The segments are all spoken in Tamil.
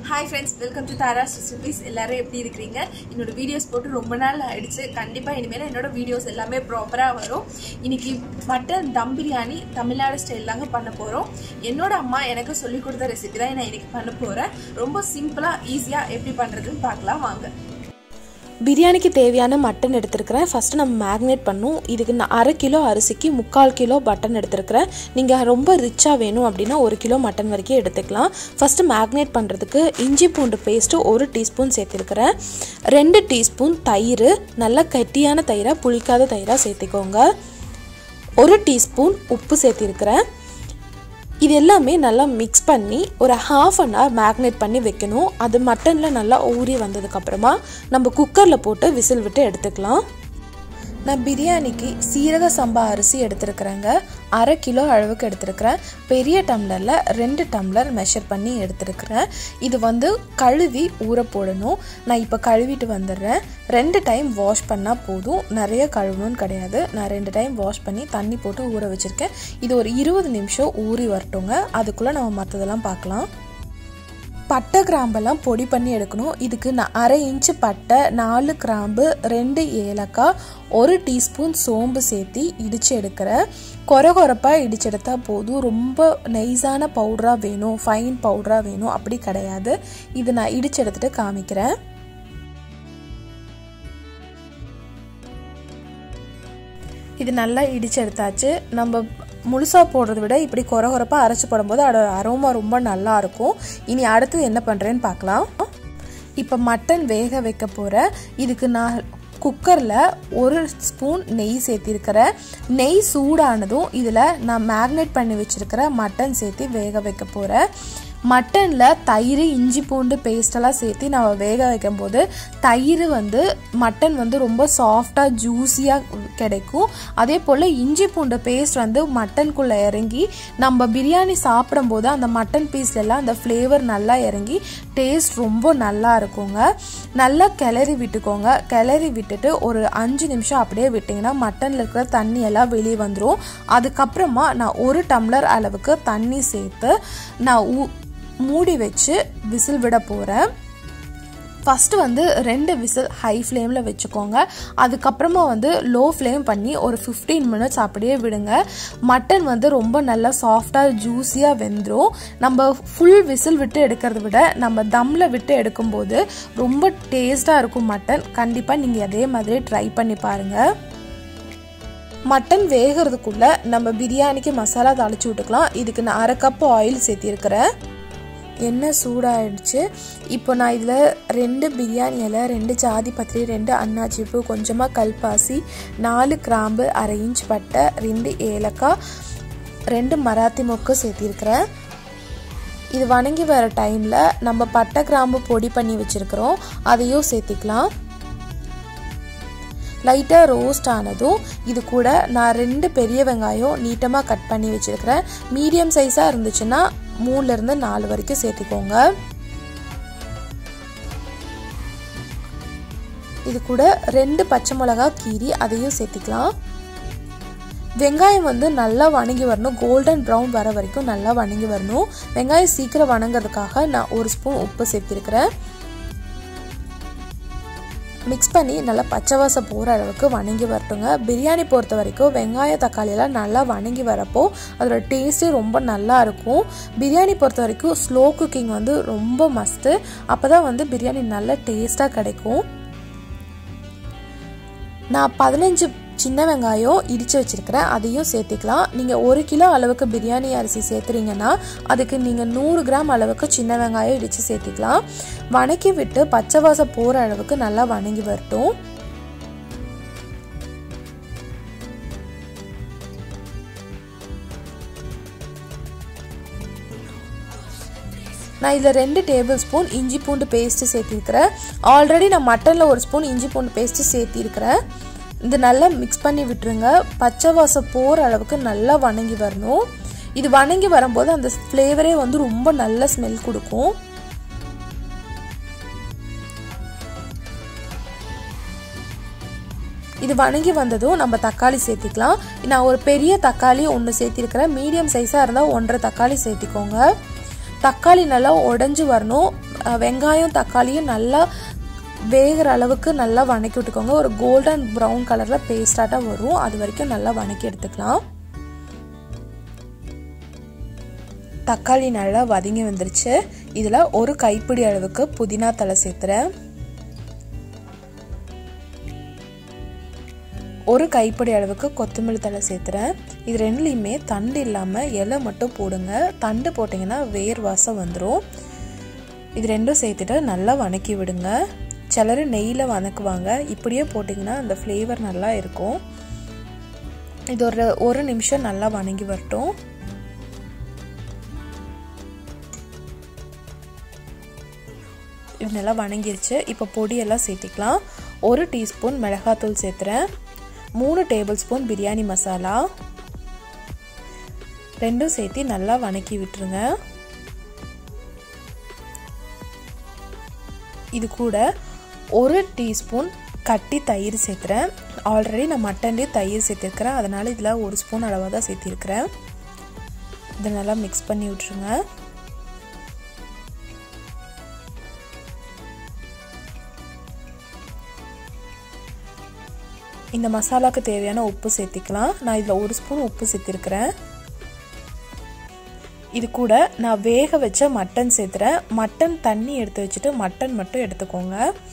hi friends welcome to Thara's recipes எல்லாரும் எப்படி இருக்கிறீங்க என்னோட வீடியோஸ் போட்டு ரொம்ப நாள் ஆயிடுச்சு கண்டிப்பாக இனிமேல் என்னோட வீடியோஸ் எல்லாமே ப்ராப்பராக வரும் இன்னைக்கு மட்டன் தம் பிரியாணி தமிழ்நாடு ஸ்டைல் தாங்க பண்ண போகிறோம் என்னோட அம்மா எனக்கு சொல்லி கொடுத்த ரெசிபி தான் நான் இன்னைக்கு பண்ண போகிறேன் ரொம்ப சிம்பிளாக ஈஸியாக எப்படி பண்ணுறதுன்னு பார்க்கலாம் வாங்க பிரியாணிக்கு தேவையான மட்டன் எடுத்திருக்கிறேன் ஃபஸ்ட்டு நம்ம மேக்னேட் பண்ணும் இதுக்கு நான் அரை கிலோ அரிசிக்கு முக்கால் கிலோ மட்டன் எடுத்திருக்கிறேன் நீங்கள் ரொம்ப ரிச்சாக வேணும் அப்படின்னா ஒரு கிலோ மட்டன் வரைக்கும் எடுத்துக்கலாம் ஃபஸ்ட்டு மேக்னேட் பண்ணுறதுக்கு இஞ்சி பூண்டு பேஸ்ட்டு ஒரு டீஸ்பூன் சேர்த்துருக்கிறேன் ரெண்டு டீஸ்பூன் தயிர் நல்லா கட்டியான தயிராக புளிக்காத தயிராக சேர்த்துக்கோங்க ஒரு டீஸ்பூன் உப்பு சேர்த்திருக்கிறேன் இது எல்லாமே நல்லா மிக்ஸ் பண்ணி ஒரு ஹாஃப் அன் ஹவர் மேக்னேட் பண்ணி வைக்கணும் அது மட்டனில் நல்லா ஊறி வந்ததுக்கப்புறமா நம்ம குக்கரில் போட்டு விசில் விட்டு எடுத்துக்கலாம் நான் பிரியாணிக்கு சீரக சம்பா அரிசி எடுத்துருக்குறேங்க அரை கிலோ அளவுக்கு எடுத்துருக்கிறேன் பெரிய டம்ளரில் ரெண்டு டம்ளர் மெஷர் பண்ணி எடுத்துருக்கிறேன் இது வந்து கழுவி ஊற போடணும் நான் இப்போ கழுவிட்டு வந்துடுறேன் ரெண்டு டைம் வாஷ் பண்ணால் போதும் நிறைய கழுவணும்னு கிடையாது நான் ரெண்டு டைம் வாஷ் பண்ணி தண்ணி போட்டு ஊற வச்சுருக்கேன் இது ஒரு இருபது நிமிஷம் ஊறி வரட்டுங்க அதுக்குள்ளே நம்ம மற்றதெல்லாம் பார்க்கலாம் பட்டை கிராம்பெல்லாம் பொடி பண்ணி எடுக்கணும் இதுக்கு நான் அரை இன்ச்சு பட்டை நாலு கிராம்பு ரெண்டு ஏலக்காய் ஒரு டீஸ்பூன் சோம்பு சேர்த்து இடித்து எடுக்கிறேன் கொர கொரப்பாக இடிச்செடுத்தா போதும் ரொம்ப நெய்ஸான பவுடராக வேணும் ஃபைன் பவுடராக வேணும் அப்படி கிடையாது இது நான் இடிச்சு எடுத்துட்டு காமிக்கிறேன் இது நல்லா இடிச்சு எடுத்தாச்சு நம்ம முழுசாக போடுறத விட இப்படி குற குறப்பாக அரைச்சி போடும்போது அதோட அரோமா ரொம்ப நல்லா இருக்கும் இனி அடுத்து என்ன பண்ணுறேன்னு பார்க்கலாம் இப்போ மட்டன் வேக வைக்க போகிறேன் இதுக்கு நான் குக்கரில் ஒரு ஸ்பூன் நெய் சேர்த்திருக்கிறேன் நெய் சூடானதும் இதில் நான் மேக்னேட் பண்ணி வச்சுருக்கிற மட்டன் சேர்த்து வேக வைக்க போகிறேன் மட்டனில் தயிர் இஞ்சி பூண்டு பேஸ்டெல்லாம் சேர்த்து நம்ம வேக வைக்கும்போது தயிர் வந்து மட்டன் வந்து ரொம்ப சாஃப்டாக ஜூஸியாக கிடைக்கும் அதே போல் இஞ்சி பூண்டு பேஸ்ட் வந்து மட்டனுக்குள்ளே இறங்கி நம்ம பிரியாணி சாப்பிடும்போது அந்த மட்டன் பீஸ்லலாம் அந்த ஃப்ளேவர் நல்லா இறங்கி டேஸ்ட் ரொம்ப நல்லா இருக்குங்க நல்லா கிளறி விட்டுக்கோங்க கிளறி விட்டுட்டு ஒரு அஞ்சு நிமிஷம் அப்படியே விட்டிங்கன்னா மட்டனில் இருக்கிற தண்ணி எல்லாம் வெளியே வந்துடும் அதுக்கப்புறமா நான் ஒரு டம்ளர் அளவுக்கு தண்ணி சேர்த்து நான் ஊ மூடி வச்சு விசில் விட போகிறேன் ஃபஸ்ட்டு வந்து ரெண்டு விசில் ஹை ஃப்ளேமில் வச்சுக்கோங்க அதுக்கப்புறமா வந்து லோ ஃப்ளேம் பண்ணி ஒரு ஃபிஃப்டீன் மினிட்ஸ் அப்படியே விடுங்க மட்டன் வந்து ரொம்ப நல்லா சாஃப்டாக ஜூஸியாக வெந்துடும் நம்ம ஃபுல் விசில் விட்டு எடுக்கிறத விட நம்ம தம்மில் விட்டு எடுக்கும்போது ரொம்ப டேஸ்ட்டாக இருக்கும் மட்டன் கண்டிப்பாக நீங்கள் அதே மாதிரி ட்ரை பண்ணி பாருங்கள் மட்டன் வேகிறதுக்குள்ளே நம்ம பிரியாணிக்கு மசாலா தாளிச்சு விட்டுக்கலாம் இதுக்கு நான் அரை கப் ஆயில் சேர்த்திருக்கிறேன் எண்ணெய் சூடாயிடுச்சு இப்போ நான் இதில் ரெண்டு பிரியாணி இலை ரெண்டு ஜாதி பத்திரி ரெண்டு அன்னாச்சிப்பு கொஞ்சமாக கல்பாசி நாலு கிராம்பு அரை இன்ச் பட்டை ரெண்டு ஏலக்காய் ரெண்டு மராத்தி மொக்கு சேர்த்திருக்கிறேன் இது வணங்கி வர டைமில் நம்ம பட்டை கிராம்பு பொடி பண்ணி வச்சுருக்கிறோம் அதையும் சேர்த்திக்கலாம் லைட்டாக ரோஸ்ட் ஆனதும் இது கூட நான் ரெண்டு பெரிய வெங்காயம் நீட்டமாக கட் பண்ணி வச்சுருக்கிறேன் மீடியம் சைஸாக இருந்துச்சுன்னா மூணுலேருந்து நாலு வரைக்கும் சேர்த்துக்கோங்க இது கூட ரெண்டு பச்சை மிளகா கீரி அதையும் சேர்த்துக்கலாம் வெங்காயம் வந்து நல்லா வணங்கி வரணும் கோல்டன் ப்ரௌன் வர வரைக்கும் நல்லா வணங்கி வரணும் வெங்காயம் சீக்கிரம் வணங்குறதுக்காக நான் ஒரு ஸ்பூன் உப்பு சேர்த்திருக்கிறேன் மிக்ஸ் பண்ணி நல்லா பச்சை வாசம் போகிற அளவுக்கு வணங்கி வரட்டுங்க பிரியாணி பொறுத்த வரைக்கும் வெங்காய தக்காளியெல்லாம் நல்லா வணங்கி வரப்போ அதோட டேஸ்ட்டே ரொம்ப நல்லா இருக்கும் பிரியாணி பொறுத்த வரைக்கும் ஸ்லோ குக்கிங் வந்து ரொம்ப மஸ்ட்டு அப்போ தான் வந்து பிரியாணி நல்ல டேஸ்ட்டாக கிடைக்கும் நான் பதினஞ்சு சின்ன வெங்காயம் இடித்து வச்சுருக்கிறேன் அதையும் சேர்த்துக்கலாம் நீங்கள் ஒரு கிலோ அளவுக்கு பிரியாணி அரிசி சேர்த்துறீங்கன்னா அதுக்கு நீங்கள் நூறு கிராம் அளவுக்கு சின்ன வெங்காயம் இடித்து சேர்த்துக்கலாம் வணக்கி விட்டு பச்சை வாசம் போகிற அளவுக்கு நல்லா வணங்கி வரட்டும் நான் இதில் ரெண்டு டேபிள் ஸ்பூன் இஞ்சி பூண்டு பேஸ்ட்டு சேர்த்திருக்கிறேன் ஆல்ரெடி நான் மட்டனில் ஒரு ஸ்பூன் இஞ்சி பூண்டு பேஸ்ட்டு சேர்த்திருக்கிறேன் இது நல்லா மிக்ஸ் பண்ணி விட்டுருங்க பச்சை வாசம் போகிற அளவுக்கு நல்லா வணங்கி வரணும் இது வணங்கி வரும்போது அந்த ஃப்ளேவரே வந்து ரொம்ப நல்ல ஸ்மெல் கொடுக்கும் இது வணங்கி வந்ததும் நம்ம தக்காளி சேர்த்திக்கலாம் நான் ஒரு பெரிய தக்காளி ஒன்று சேர்த்திருக்கிறேன் மீடியம் சைஸாக இருந்தால் ஒன்றரை தக்காளி சேர்த்திக்கோங்க தக்காளி நல்லா உடஞ்சி வரணும் அஹ், வெங்காயம் தக்காளியும் நல்லா வேகிற அளவுக்கு நல்லா வணக்கி விட்டுக்கோங்க ஒரு கோல்டன் ப்ரௌன் கலரில் பேஸ்டாட்டாக வரும் அது வரைக்கும் நல்லா வணக்கி எடுத்துக்கலாம் தக்காளி நல்லா வதங்கி வந்துருச்சு இதில் ஒரு கைப்பிடி அளவுக்கு புதினா தலை சேர்த்துறேன் ஒரு கைப்பிடி அளவுக்கு கொத்தமல்லி தலை சேர்த்துறேன் இது ரெண்டுலேயுமே தண்டு இல்லாமல் இலை மட்டும் போடுங்க தண்டு போட்டிங்கன்னா வேர் வாசம் வந்துடும் இது ரெண்டும் சேர்த்துட்டு நல்லா வணக்கி விடுங்க சிலர் நெய்யில் வதக்குவாங்க இப்படியே போட்டிங்கன்னா அந்த ஃப்ளேவர் நல்லா இருக்கும் இது ஒரு ஒரு நிமிஷம் நல்லா வணங்கி வரட்டும் இது நல்லா வணங்கிருச்சு இப்போ பொடியெல்லாம் சேர்த்திக்கலாம் ஒரு டீஸ்பூன் மிளகாத்தூள் சேர்த்துறேன் மூணு டேபிள் ஸ்பூன் பிரியாணி மசாலா ரெண்டும் சேர்த்து நல்லா வணக்கி விட்டுருங்க இது கூட ஒரு டீஸ்பூன் கட்டி தயிர் சேர்த்துறேன் ஆல்ரெடி நான் மட்டன்லேயே தயிர் சேர்த்துருக்கிறேன் அதனால் இதில் ஒரு ஸ்பூன் அளவாக தான் சேர்த்திருக்கிறேன் இதை நல்லா மிக்ஸ் பண்ணி விட்ருங்க இந்த மசாலாவுக்கு தேவையான உப்பு சேர்த்திக்கலாம் நான் இதில் ஒரு ஸ்பூன் உப்பு சேர்த்திருக்கிறேன் இது கூட நான் வேக வச்ச மட்டன் சேர்த்துறேன் மட்டன் தண்ணி எடுத்து வச்சுட்டு மட்டன் மட்டும் எடுத்துக்கோங்க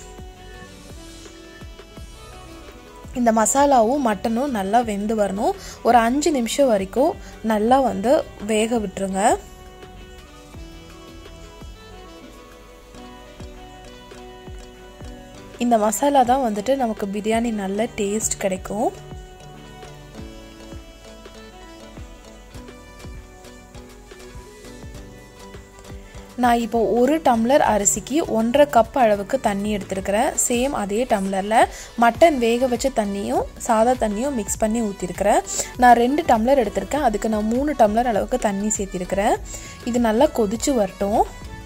இந்த மசாலாவும் மட்டனும் நல்லா வெந்து வரணும் ஒரு அஞ்சு நிமிஷம் வரைக்கும் நல்லா வந்து வேக விட்டுருங்க இந்த மசாலா தான் வந்துட்டு நமக்கு பிரியாணி நல்ல டேஸ்ட் கிடைக்கும் நான் இப்போ ஒரு டம்ளர் அரிசிக்கு ஒன்றரை கப் அளவுக்கு தண்ணி எடுத்திருக்கிறேன் சேம் அதே டம்ளரில் மட்டன் வேக வச்ச தண்ணியும் சாதா தண்ணியும் மிக்ஸ் பண்ணி ஊற்றிருக்கிறேன் நான் ரெண்டு டம்ளர் எடுத்திருக்கேன் அதுக்கு நான் மூணு டம்ளர் அளவுக்கு தண்ணி சேர்த்திருக்கிறேன் இது நல்லா கொதிச்சு வரட்டும்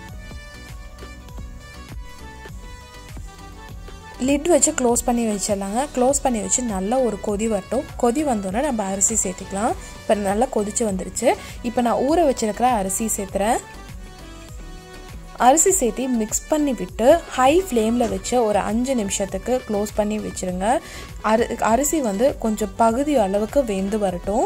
லிட் வச்சு க்ளோஸ் பண்ணி வச்சிடலாங்க க்ளோஸ் பண்ணி வச்சு நல்லா ஒரு கொதி வரட்டும் கொதி வந்தோடனே நம்ம அரிசி சேர்த்துக்கலாம் இப்போ நல்லா கொதிச்சு வந்துருச்சு இப்போ நான் ஊற வச்சிருக்கிற அரிசி சேர்த்துறேன் அரிசி சேர்த்து மிக்ஸ் பண்ணி விட்டு ஹை ஃப்ளேமில் வச்சு ஒரு அஞ்சு நிமிஷத்துக்கு க்ளோஸ் பண்ணி வச்சுருங்க அரி அரிசி வந்து கொஞ்சம் பகுதி அளவுக்கு வெந்து வரட்டும்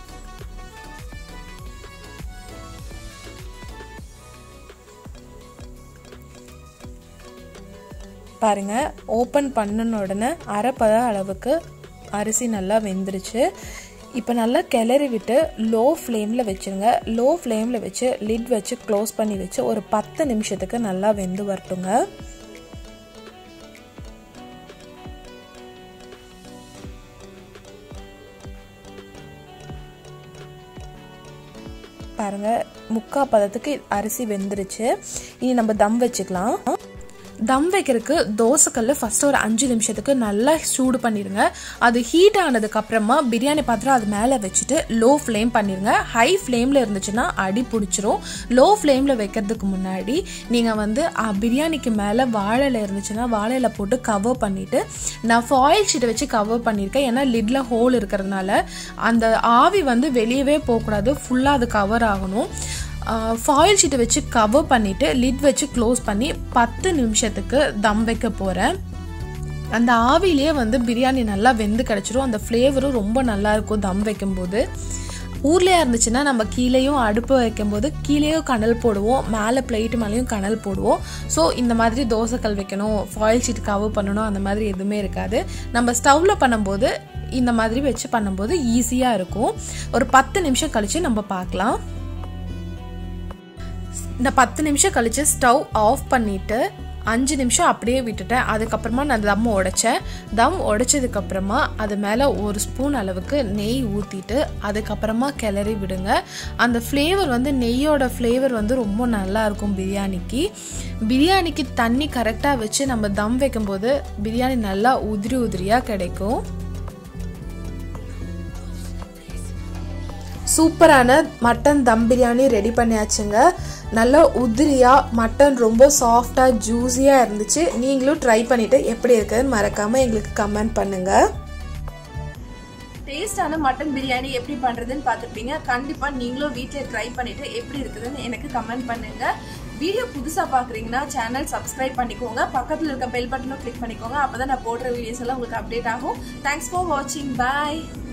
பாருங்க ஓப்பன் பண்ணின உடனே அரைப்பத அளவுக்கு அரிசி நல்லா வெந்துருச்சு இப்போ நல்லா கிளறி விட்டு லோ ஃப்ளேமில் வச்சுருங்க லோ ஃப்ளேமில் வச்சு லிட் வச்சு க்ளோஸ் பண்ணி வச்சு ஒரு பத்து நிமிஷத்துக்கு நல்லா வெந்து வரட்டுங்க பாருங்க முக்கா பதத்துக்கு அரிசி வெந்துருச்சு இனி நம்ம தம் வச்சுக்கலாம் தம் வைக்கிறதுக்கு தோசைக்கல் ஃபர்ஸ்ட் ஒரு அஞ்சு நிமிஷத்துக்கு நல்லா சூடு பண்ணிடுங்க அது ஹீட் ஆனதுக்கு அப்புறமா பிரியாணி பாத்திரம் அது மேலே வச்சுட்டு லோ ஃப்ளேம் பண்ணிடுங்க ஹை ஃப்ளேமில் இருந்துச்சுன்னா அடி பிடிச்சிரும் லோ ஃப்ளேமில் வைக்கிறதுக்கு முன்னாடி நீங்கள் வந்து பிரியாணிக்கு மேலே வாழையில இருந்துச்சுன்னா வாழையில போட்டு கவர் பண்ணிட்டு நான் ஃபாயில் ஷீட்டை வச்சு கவர் பண்ணியிருக்கேன் ஏன்னா லிட்ல ஹோல் இருக்கிறதுனால அந்த ஆவி வந்து வெளியவே போகக்கூடாது ஃபுல்லாக அது கவர் ஆகணும் ஃபாயில் ஷீட்டை வச்சு கவர் பண்ணிவிட்டு லிட் வச்சு க்ளோஸ் பண்ணி பத்து நிமிஷத்துக்கு தம் வைக்க போகிறேன் அந்த ஆவிலேயே வந்து பிரியாணி நல்லா வெந்து கிடச்சிரும் அந்த ஃப்ளேவரும் ரொம்ப நல்லா இருக்கும் தம் வைக்கும்போது ஊர்லேயே இருந்துச்சுன்னா நம்ம கீழேயும் அடுப்பு வைக்கும்போது கீழேயும் கனல் போடுவோம் மேலே பிளேட்டு மேலேயும் கனல் போடுவோம் ஸோ இந்த மாதிரி தோசைக்கல் வைக்கணும் ஃபாயில் ஷீட் கவர் பண்ணணும் அந்த மாதிரி எதுவுமே இருக்காது நம்ம ஸ்டவ்வில் பண்ணும்போது இந்த மாதிரி வச்சு பண்ணும்போது ஈஸியாக இருக்கும் ஒரு பத்து நிமிஷம் கழித்து நம்ம பார்க்கலாம் இந்த பத்து நிமிஷம் கழிச்சு ஸ்டவ் ஆஃப் பண்ணிட்டு அஞ்சு நிமிஷம் அப்படியே விட்டுட்டேன் அதுக்கப்புறமா நான் தம் உடைச்சேன் தம் உடைச்சதுக்கப்புறமா அது மேலே ஒரு ஸ்பூன் அளவுக்கு நெய் ஊற்றிட்டு அதுக்கப்புறமா கிளறி விடுங்க அந்த ஃப்ளேவர் வந்து நெய்யோட ஃப்ளேவர் வந்து ரொம்ப நல்லா இருக்கும் பிரியாணிக்கு பிரியாணிக்கு தண்ணி கரெக்டாக வச்சு நம்ம தம் வைக்கும்போது பிரியாணி நல்லா உதிரி உதிரியாக கிடைக்கும் சூப்பரான மட்டன் தம் பிரியாணி ரெடி பண்ணியாச்சுங்க நல்லா உதிரியாக மட்டன் ரொம்ப சாஃப்டாக ஜூஸியாக இருந்துச்சு நீங்களும் ட்ரை பண்ணிவிட்டு எப்படி இருக்குதுன்னு மறக்காமல் எங்களுக்கு கமெண்ட் பண்ணுங்கள் டேஸ்டான மட்டன் பிரியாணி எப்படி பண்ணுறதுன்னு பார்த்துருப்பீங்க கண்டிப்பாக நீங்களும் வீட்டில் ட்ரை பண்ணிவிட்டு எப்படி இருக்குதுன்னு எனக்கு கமெண்ட் பண்ணுங்கள் வீடியோ புதுசாக பார்க்குறீங்கன்னா சேனல் சப்ஸ்கிரைப் பண்ணிக்கோங்க பக்கத்தில் இருக்க பெல் பட்டனும் கிளிக் பண்ணிக்கோங்க அப்போ தான் நான் போடுற வீடியோஸ் எல்லாம் உங்களுக்கு அப்டேட் ஆகும் தேங்க்ஸ் ஃபார் வாட்சிங் பாய்